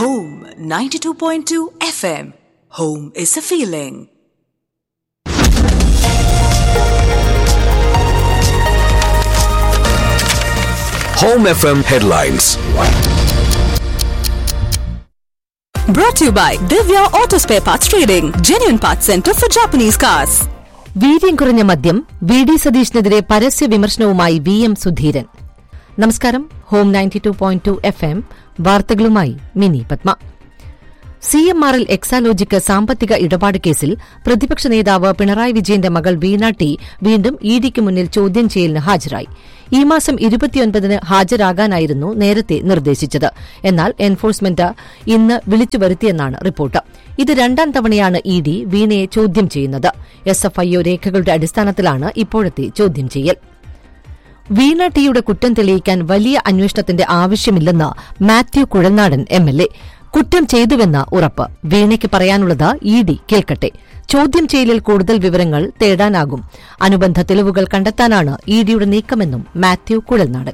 Home 92.2 FM. Home is a feeling. Home FM headlines. Brought to you by Divya Auto Spare Parts Trading, genuine parts center for Japanese cars. വീര്യം കുറഞ്ഞ മദ്യം V D സതീഷിനെതിരെ പരസ്യ വിമർശനവുമായി V M Sudheeran നമസ്കാരം home ninety two point two F M വാർത്തകളുമായി Mini Padma C M R L Exalogic സാമ്പത്തിക ഇടപാട് കേസിൽ പ്രതിപക്ഷ നേതാവ് പിണറായി വിജയന്റെ മകൾ വീണ ടി വീണ്ടും ഇ ഡിക്ക് മുന്നിൽ ചോദ്യം ചെയ്യലിന് ഹാജരായി ഈ മാസം ഇരുപത്തിയൊൻപതിന് ഹാജരാകാനായിരുന്നു നേരത്തെ നിർദ്ദേശിച്ചത് എന്നാൽ എൻഫോഴ്സ്മെന്റ് ഇന്ന് വിളിച്ചു വരുത്തിയെന്നാണ് റിപ്പോർട്ട് ഇത് രണ്ടാം തവണയാണ് ഇ ഡി വീണയെ ചോദ്യം ചെയ്യുന്നത് എസ് എഫ് ഐ ഒ രേഖകളുടെ അടിസ്ഥാനത്തിലാണ് ഇപ്പോഴത്തെ ചോദ്യം ചെയ്യൽ വീണ ടിയുടെ കുറ്റം തെളിയിക്കാൻ വലിയ അന്വേഷണത്തിന്റെ ആവശ്യമില്ലെന്ന് Mathew Kuzhalnadan M L A കുറ്റം ചെയ്തുവെന്ന ഉറപ്പ് വീണയ്ക്ക് പറയാനുള്ളത് ഇ ഡി കേൾക്കട്ടെ ചോദ്യം ചെയ്യലിൽ കൂടുതൽ വിവരങ്ങൾ തേടാനാകും അനുബന്ധ തെളിവുകൾ കണ്ടെത്താനാണ് ഇ ഡിയുടെ നീക്കമെന്നും മാത്യു കുഴൽനാടൻ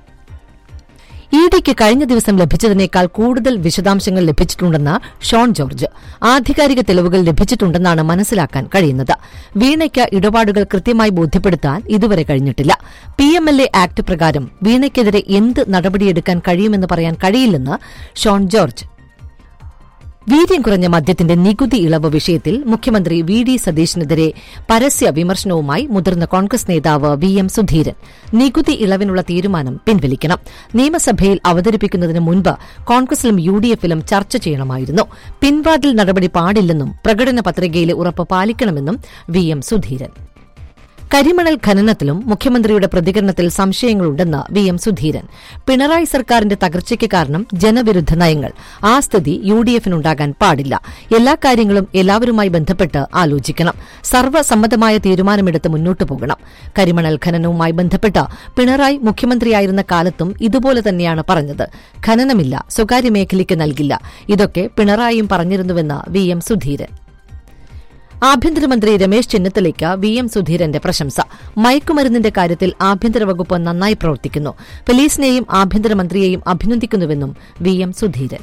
ഇ ഡിക്ക് കഴിഞ്ഞ ദിവസം ലഭിച്ചതിനേക്കാൾ കൂടുതൽ വിശദാംശങ്ങൾ ലഭിച്ചിട്ടുണ്ടെന്ന് ഷോൺ ജോർജ് ആധികാരിക തെളിവുകൾ ലഭിച്ചിട്ടുണ്ടെന്നാണ് മനസ്സിലാക്കാൻ കഴിയുന്നത് വീണയ്ക്ക് ഇടപാടുകൾ കൃത്യമായി ബോധ്യപ്പെടുത്താൻ ഇതുവരെ കഴിഞ്ഞിട്ടില്ല P M L A act പ്രകാരം വീണയ്ക്കെതിരെ എന്ത് നടപടിയെടുക്കാൻ കഴിയുമെന്ന് പറയാൻ കഴിയില്ലെന്ന് ഷോൺ ജോർജ് വീര്യം കുറഞ്ഞ മദ്യത്തിന്റെ നികുതി ഇളവ് വിഷയത്തിൽ മുഖ്യമന്ത്രി വി ഡി സതീഷിനെതിരെ പരസ്യ വിമർശനവുമായി മുതിർന്ന കോൺഗ്രസ് നേതാവ് വി എം സുധീരൻ നികുതി ഇളവിനുള്ള തീരുമാനം പിൻവലിക്കണം നിയമസഭയിൽ അവതരിപ്പിക്കുന്നതിന് മുൻപ് കോൺഗ്രസിലും യു ഡി എഫിലും ചർച്ച ചെയ്യണമായിരുന്നു പിൻവാതിൽ നടപടി പാടില്ലെന്നും പ്രകടന പത്രികയിലെ ഉറപ്പ് പാലിക്കണമെന്നും വി എം സുധീരൻ കരിമണൽ ഖനനത്തിലും മുഖ്യമന്ത്രിയുടെ പ്രതികരണത്തിൽ സംശയങ്ങളുണ്ടെന്ന് വി എം സുധീരൻ പിണറായി സർക്കാരിന്റെ തകർച്ചയ്ക്ക് കാരണം ജനവിരുദ്ധ നയങ്ങൾ ആ സ്ഥിതി യു ഡി എഫിനുണ്ടാകാൻ പാടില്ല എല്ലാ കാര്യങ്ങളും എല്ലാവരുമായി ബന്ധപ്പെട്ട് ആലോചിക്കണം സർവ്വസമ്മതമായ തീരുമാനമെടുത്ത് മുന്നോട്ടു പോകണം കരിമണൽ ഖനനവുമായി ബന്ധപ്പെട്ട് പിണറായി മുഖ്യമന്ത്രിയായിരുന്ന കാലത്തും ഇതുപോലെ തന്നെയാണ് പറഞ്ഞത് ഖനനമില്ല സ്വകാര്യ മേഖലയ്ക്ക് നൽകില്ല ഇതൊക്കെ പിണറായിയും പറഞ്ഞിരുന്നുവെന്ന് വി എം സുധീരൻ ആഭ്യന്തരമന്ത്രി രമേശ് ചെന്നിത്തലയ്ക്ക് വി എം സുധീരന്റെ പ്രശംസ മയക്കുമരുന്നിന്റെ കാര്യത്തിൽ ആഭ്യന്തര വകുപ്പ് നന്നായി പ്രവർത്തിക്കുന്നു പോലീസിനെയും ആഭ്യന്തരമന്ത്രിയെയും അഭിനന്ദിക്കുന്നുവെന്നും വി എം സുധീരൻ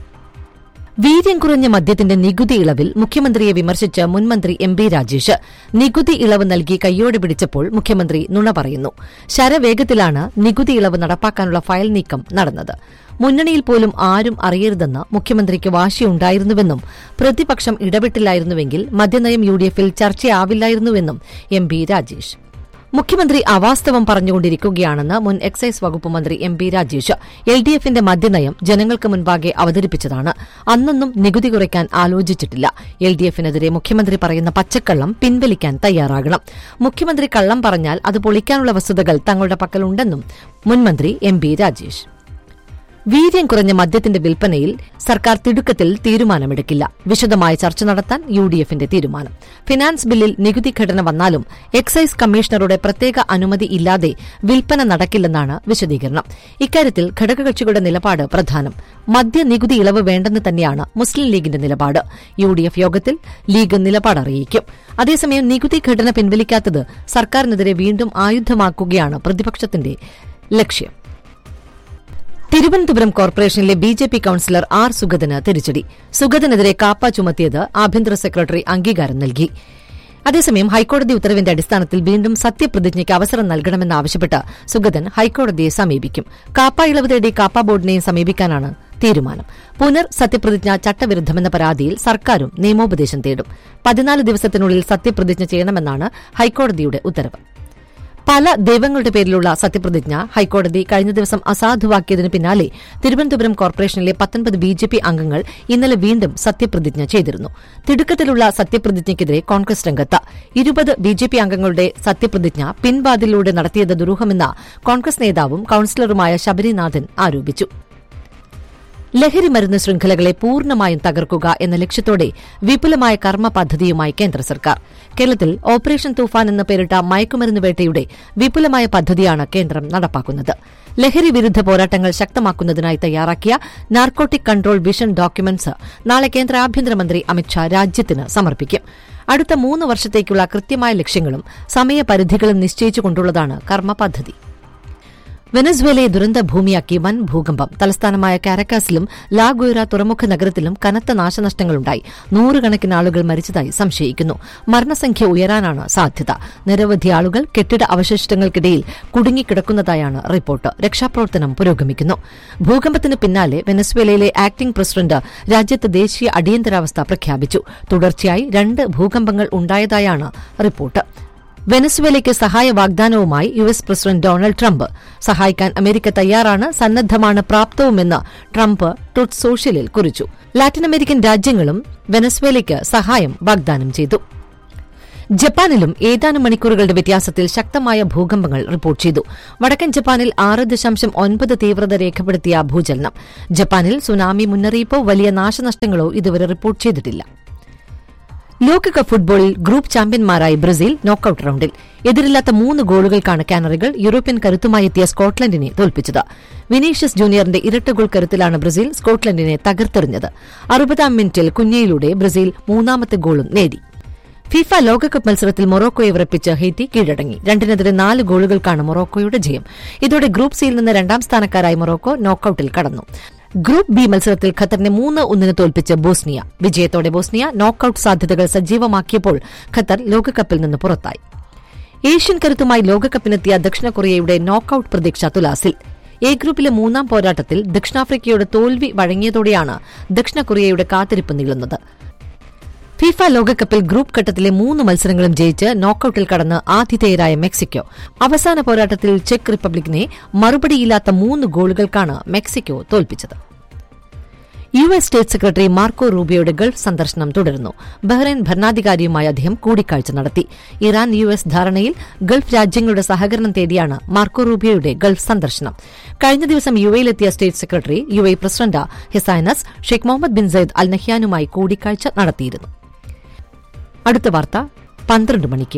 വീര്യം കുറഞ്ഞ മദ്യത്തിന്റെ നികുതി ഇളവിൽ മുഖ്യമന്ത്രിയെ വിമർശിച്ച് മുൻമന്ത്രി എം ബി രാജേഷ് നികുതി ഇളവ് നൽകി കയ്യോടെ പിടിച്ചപ്പോൾ മുഖ്യമന്ത്രി നുണ പറയുന്നു ശരവേഗത്തിലാണ് നികുതി ഇളവ് നടപ്പാക്കാനുള്ള ഫയൽ നീക്കം നടന്നത് മുന്നണിയിൽ പോലും ആരും അറിയരുതെന്ന് മുഖ്യമന്ത്രിക്ക് വാശിയുണ്ടായിരുന്നുവെന്നും പ്രതിപക്ഷം ഇടപെട്ടില്ലായിരുന്നുവെങ്കിൽ മദ്യനയം യു ഡി എഫിൽ ചർച്ചയാവില്ലായിരുന്നുവെന്നും എം ബി രാജേഷ് മുഖ്യമന്ത്രി അവാസ്തവം പറഞ്ഞുകൊണ്ടിരിക്കുകയാണെന്ന് മുൻ എക്സൈസ് വകുപ്പ് മന്ത്രി M P Rajesh L D എഫിന്റെ മദ്യനയം ജനങ്ങൾക്ക് മുൻപാകെ അവതരിപ്പിച്ചതാണ് അന്നൊന്നും നികുതി കുറയ്ക്കാൻ ആലോചിച്ചിട്ടില്ല എൽ ഡി എഫിനെതിരെ മുഖ്യമന്ത്രി പറയുന്ന പച്ചക്കള്ളം പിൻവലിക്കാൻ തയ്യാറാകണം മുഖ്യമന്ത്രി കള്ളം പറഞ്ഞാൽ അത് പൊളിക്കാനുള്ള വസ്തുതകൾ തങ്ങളുടെ പക്കലുണ്ടെന്നും മുൻമന്ത്രി എം പി രാജേഷ് വീര്യം കുറഞ്ഞ മദ്യത്തിന്റെ വിൽപ്പനയിൽ സർക്കാർ തിടുക്കത്തിൽ തീരുമാനമെടുക്കില്ല വിശദമായ ചർച്ച നടത്താൻ യു ഡി എഫിന്റെ തീരുമാനം ഫിനാൻസ് ബില്ലിൽ നികുതി ഘടന വന്നാലും എക്സൈസ് കമ്മീഷണറുടെ പ്രത്യേക അനുമതി ഇല്ലാതെ വിൽപ്പന നടക്കില്ലെന്നാണ് വിശദീകരണം ഇക്കാര്യത്തിൽ ഘടകകക്ഷികളുടെ നിലപാട് പ്രധാനം മദ്യ നികുതി ഇളവ് വേണ്ടെന്ന് തന്നെയാണ് മുസ്ലിം ലീഗിന്റെ നിലപാട് യു ഡി എഫ് യോഗത്തിൽ ലീഗ് നിലപാട് അറിയിക്കും അതേസമയം നികുതി ഘടന പിൻവലിക്കാത്തത് സർക്കാരിനെതിരെ വീണ്ടും ആയുധമാക്കുകയാണ് പ്രതിപക്ഷത്തിന്റെ ലക്ഷ്യം തിരുവനന്തപുരം കോർപ്പറേഷനിലെ B J P councillor R സുഗതന് തിരിച്ചടി സുഗതനെതിരെ കാപ്പ ചുമത്തിയത് ആഭ്യന്തര സെക്രട്ടറി അംഗീകാരം നൽകി അതേസമയം ഹൈക്കോടതി ഉത്തരവിന്റെ അടിസ്ഥാനത്തിൽ വീണ്ടും സത്യപ്രതിജ്ഞയ്ക്ക് അവസരം നൽകണമെന്നാവശ്യപ്പെട്ട് സുഗതൻ ഹൈക്കോടതിയെ സമീപിക്കും കാപ്പ ഇളവ് തേടി കാപ്പ ബോർഡിനെയും സമീപിക്കാനാണ് തീരുമാനം പുനർ സത്യപ്രതിജ്ഞ ചട്ടവിരുദ്ധമെന്ന പരാതിയിൽ സർക്കാരും നിയമോപദേശം തേടും പതിനാല് ദിവസത്തിനുള്ളിൽ സത്യപ്രതിജ്ഞ ചെയ്യണമെന്നാണ് ഹൈക്കോടതിയുടെ ഉത്തരവ് പല ദൈവങ്ങളുടെ പേരിലുള്ള സത്യപ്രതിജ്ഞ ഹൈക്കോടതി കഴിഞ്ഞ ദിവസം അസാധുവാക്കിയതിനു പിന്നാലെ തിരുവനന്തപുരം കോർപ്പറേഷനിലെ പത്തൊൻപത് ബി ജെ പി അംഗങ്ങൾ ഇന്നലെ വീണ്ടും സത്യപ്രതിജ്ഞ ചെയ്തിരുന്നു തിടുക്കത്തിലുള്ള സത്യപ്രതിജ്ഞയ്ക്കെതിരെ കോൺഗ്രസ് രംഗത്ത് ഇരുപത് ബി ജെ പി അംഗങ്ങളുടെ സത്യപ്രതിജ്ഞ പിൻവാതിലൂടെ നടത്തിയത് ദുരൂഹമെന്ന കോൺഗ്രസ് നേതാവും കൌൺസിലറുമായ ശബരിനാഥൻ ആരോപിച്ചു ലഹരി മരുന്ന് ശൃംഖലകളെ പൂർണ്ണമായും തകർക്കുക എന്ന ലക്ഷ്യത്തോടെ വിപുലമായ കർമ്മ പദ്ധതിയുമായി കേന്ദ്ര സർക്കാർ കേരളത്തിൽ ഓപ്പറേഷൻ തൂഫാൻ എന്ന പേരിട്ട മയക്കുമരുന്ന് വേട്ടയുടെ വിപുലമായ പദ്ധതിയാണ് കേന്ദ്രം നടപ്പാക്കുന്നത് ലഹരി വിരുദ്ധ പോരാട്ടങ്ങൾ ശക്തമാക്കുന്നതിനായി തയ്യാറാക്കിയ നാർക്കോട്ടിക് കൺട്രോൾ വിഷൻ ഡോക്യുമെന്റ്സ് നാളെ കേന്ദ്ര ആഭ്യന്തരമന്ത്രി അമിത്ഷാ രാജ്യത്തിന് സമർപ്പിക്കും അടുത്ത മൂന്ന് വർഷത്തേക്കുള്ള കൃത്യമായ ലക്ഷ്യങ്ങളും സമയപരിധികളും നിശ്ചയിച്ചുകൊണ്ടുള്ളതാണ് കർമ്മ പദ്ധതി വെനസ്വേലയെ ദുരന്ത ഭൂമിയാക്കി വൻ ഭൂകമ്പം തലസ്ഥാനമായ കാരക്കാസിലും ലാഗുയറ തുറമുഖ നഗരത്തിലും കനത്ത നാശനഷ്ടങ്ങളുണ്ടായി നൂറുകണക്കിന് ആളുകൾ മരിച്ചതായി സംശയിക്കുന്നു മരണസംഖ്യ ഉയരാനാണ് സാധ്യത നിരവധി ആളുകൾ കെട്ടിട അവശിഷ്ടങ്ങൾക്കിടയിൽ കുടുങ്ങിക്കിടക്കുന്നതായാണ് റിപ്പോർട്ട് രക്ഷാപ്രവർത്തനം പുരോഗമിക്കുന്നു ഭൂകമ്പത്തിന് പിന്നാലെ വെനസ്വേലയിലെ ആക്ടിംഗ് പ്രസിഡന്റ് രാജ്യത്ത് ദേശീയ അടിയന്തരാവസ്ഥ പ്രഖ്യാപിച്ചു തുടർച്ചയായി രണ്ട് ഭൂകമ്പങ്ങൾ ഉണ്ടായതായാണ് റിപ്പോർട്ട് വെനസ്വേലയ്ക്ക് സഹായ വാഗ്ദാനവുമായി U S president Donald Trump സഹായിക്കാൻ അമേരിക്ക തയ്യാറാണ് സന്നദ്ധമാണ് പ്രാപ്തവുമെന്ന് ട്രംപ് ട്രുത്ത് സോഷ്യലിൽ കുറിച്ചു ലാറ്റിൻ അമേരിക്കൻ രാജ്യങ്ങളും വെനസ്വേലയ്ക്ക് സഹായം വാഗ്ദാനം ചെയ്തു ജപ്പാനിലും ഏതാനും മണിക്കൂറുകളുടെ വ്യത്യാസത്തിൽ ശക്തമായ ഭൂകമ്പങ്ങൾ റിപ്പോർട്ട് ചെയ്തു വടക്കൻ ജപ്പാനിൽ ആറ് ദശാംശം ഒൻപത് തീവ്രത രേഖപ്പെടുത്തിയ ഭൂചലനം ജപ്പാനിൽ സുനാമി മുന്നറിയിപ്പോ വലിയ നാശനഷ്ടങ്ങളോ ഇതുവരെ റിപ്പോർട്ട് ചെയ്തിട്ടില്ല ലോകകപ്പ് ഫുട്ബോളിൽ ഗ്രൂപ്പ് ചാമ്പ്യന്മാരായി ബ്രസീൽ നോക്കൌട്ട് റൌണ്ടിൽ എതിരില്ലാത്ത മൂന്ന് ഗോളുകൾക്കാണ് കാനറികൾ യൂറോപ്യൻ കരുത്തുമായി എത്തിയ സ്കോട്ട്ലൻഡിനെ തോൽപ്പിച്ചത് വിനീഷ്യസ് ജൂനിയറിന്റെ ഇരട്ട ഗോൾ കരുത്തിലാണ് ബ്രസീൽ സ്കോട്ട്ലൻഡിനെ തകർത്തെറിഞ്ഞത് അറുപതാം മിനിറ്റിൽ കുഞ്ഞയിലൂടെ ബ്രസീൽ മൂന്നാമത്തെ ഗോളും നേടി ഫിഫ ലോകകപ്പ് മത്സരത്തിൽ മൊറോക്കോയെ വിറപ്പിച്ച് ഹെയ്ത്തി കീഴടങ്ങി രണ്ടിനെതിരെ നാല് ഗോളുകൾക്കാണ് മൊറോക്കോയുടെ ജയം ഇതോടെ ഗ്രൂപ്പ് സിയിൽ നിന്ന് രണ്ടാം സ്ഥാനക്കാരായി മൊറോക്കോ നോക്കൌട്ടിൽ കടന്നു ഗ്രൂപ്പ് ബി മത്സരത്തിൽ ഖത്തറിനെ മൂന്ന് ഒന്നിന് തോൽപ്പിച്ച് ബോസ്നിയ വിജയത്തോടെ ബോസ്നിയ നോക്കൌട്ട് സാധ്യതകൾ സജീവമാക്കിയപ്പോൾ ഖത്തർ ലോകകപ്പിൽ നിന്ന് പുറത്തായി ഏഷ്യൻ കരുത്തുമായി ലോകകപ്പിനെത്തിയ ദക്ഷിണ കൊറിയയുടെ നോക്കൌട്ട് പ്രതീക്ഷ തുലാസിൽ എ ഗ്രൂപ്പിലെ മൂന്നാം പോരാട്ടത്തിൽ ദക്ഷിണാഫ്രിക്കയുടെ തോൽവി വഴങ്ങിയതോടെയാണ് ദക്ഷിണ കൊറിയയുടെ കാത്തിരിപ്പ് നീളുന്നത് ഫിഫ ലോകകപ്പിൽ ഗ്രൂപ്പ് ഘട്ടത്തിലെ മൂന്ന് മത്സരങ്ങളും ജയിച്ച് നോക്കൌട്ടിൽ കടന്ന് ആതിഥേയരായ മെക്സിക്കോ അവസാന പോരാട്ടത്തിൽ ചെക്ക് റിപ്പബ്ലിക്കിനെ മറുപടിയില്ലാത്ത മൂന്ന് ഗോളുകൾക്കാണ് മെക്സിക്കോ തോൽപ്പിച്ചത് U S state secretary Marco റൂബിയോയുടെ ഗൾഫ് സന്ദർശനം തുടരുന്നു ബഹ്റൈൻ ഭരണാധികാരിയുമായി അദ്ദേഹം കൂടിക്കാഴ്ച നടത്തി ഇറാൻ യു എസ് ധാരണയിൽ ഗൾഫ് രാജ്യങ്ങളുടെ സഹകരണം തേടിയാണ് മാർക്കോ റൂബിയോയുടെ ഗൾഫ് സന്ദർശനം കഴിഞ്ഞ ദിവസം യു എയിലെത്തിയ state secretary U A president His Highness Sheikh Mohammed bin Zayed Al നഹ്യാനുമായി കൂടിക്കാഴ്ച നടത്തിയിരുന്നു അടുത്ത വാർത്ത പന്ത്രണ്ട് മണിക്ക്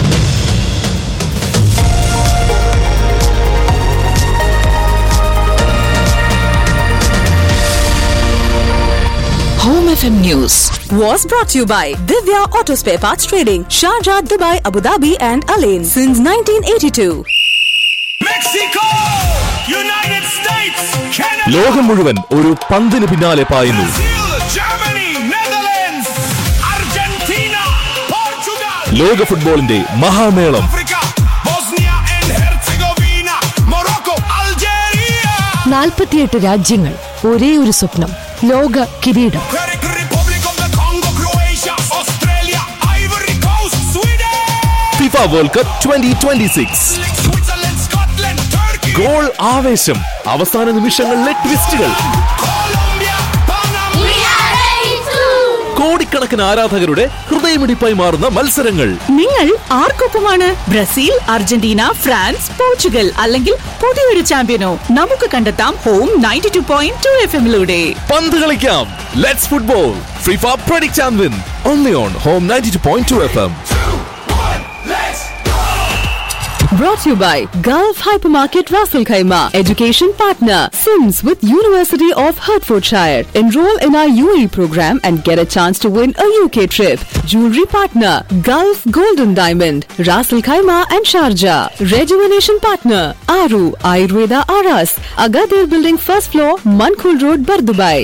Home FM News was brought to you by Divya Auto Spare Parts Trading, Sharjah, Dubai, Abu Dhabi, and Alain since 1982. Mexico United States Canada ലോകം മുഴുവൻ ഒരു പന്തിന് പിന്നാലെ പായുന്നു Brazil Germany Netherlands Argentina Portugal ലോക ഫുട്ബോളിന്റെ മഹാമേളം Africa Bosnia and Herzegovina Morocco Algeria നാൽപ്പത്തിയെട്ട് രാജ്യങ്ങൾ ഒരേ ഒരു സ്വപ്നം ലോക കിരീടം Czech Republic of the Congo Croatia Australia Ivory Coast Sweden FIFA world cup twenty twenty six Switzerland Scotland Turkey goal ആവേശം അവസാന നിമിഷങ്ങളിലെ ട്വിസ്റ്റുകൾ Colombia Panama കോടിക്കണക്കിന് ആരാധകരുടെ ഹൃദയമിടിപ്പായി മാറുന്ന മത്സരങ്ങൾ നിങ്ങൾ ആർക്കൊപ്പമാണ് ബ്രസീൽ അർജന്റീന ഫ്രാൻസ് പോർച്ചുഗൽ അല്ലെങ്കിൽ പുതിയൊരു ചാമ്പ്യനോ നമുക്ക് കണ്ടെത്താം home ninety two point two F എമ്മിലൂടെ പന്ത് കളിക്കാം let's football FIFA predict and win only on home ninety two point two F M Let's Brought to you by Gulf Hypermarket Raffle Khaima, education partner, Sims with University of Hertfordshire. Enroll in our UAE program and get a chance to win a UK trip. Jewelry partner, Gulf Golden Diamond, Raffle Khaima and Sharjah. Rejuvenation partner, Aru Ayurveda Aras, Agadir Building first floor, Mankul Road, Bardubai.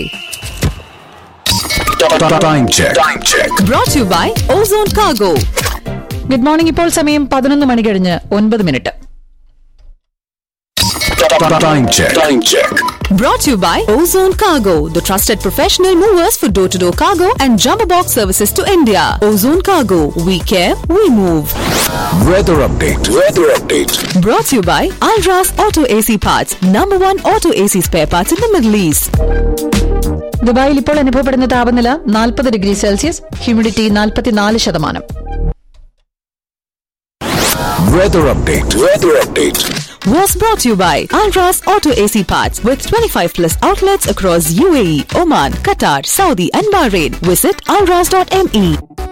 Time check time check Brought to you by Ozone Cargo. Good morning ഇപ്പോൾ സമയം പതിനൊന്ന് മണി കഴിഞ്ഞ് ഒൻപത് minute time check time check Brought to you by Ozone Cargo, the trusted professional movers for door to door cargo and jumbo box services to India. Ozone Cargo, we care, we move. Weather update weather update Brought to you by Alras Auto AC Parts, number one auto AC spare parts in the Middle East. ദുബായിൽ ഇപ്പോൾ അനുഭവപ്പെടുന്ന താപനില നാൽപ്പത് degree Celsius humidity നാൽപ്പത്തിനാല് ശതമാനം weather update weather update Was brought to you by Alras Auto AC Parts with 25 plus outlets across UAE, Oman, Qatar, Saudi, and Bahrain. Visit alras.me.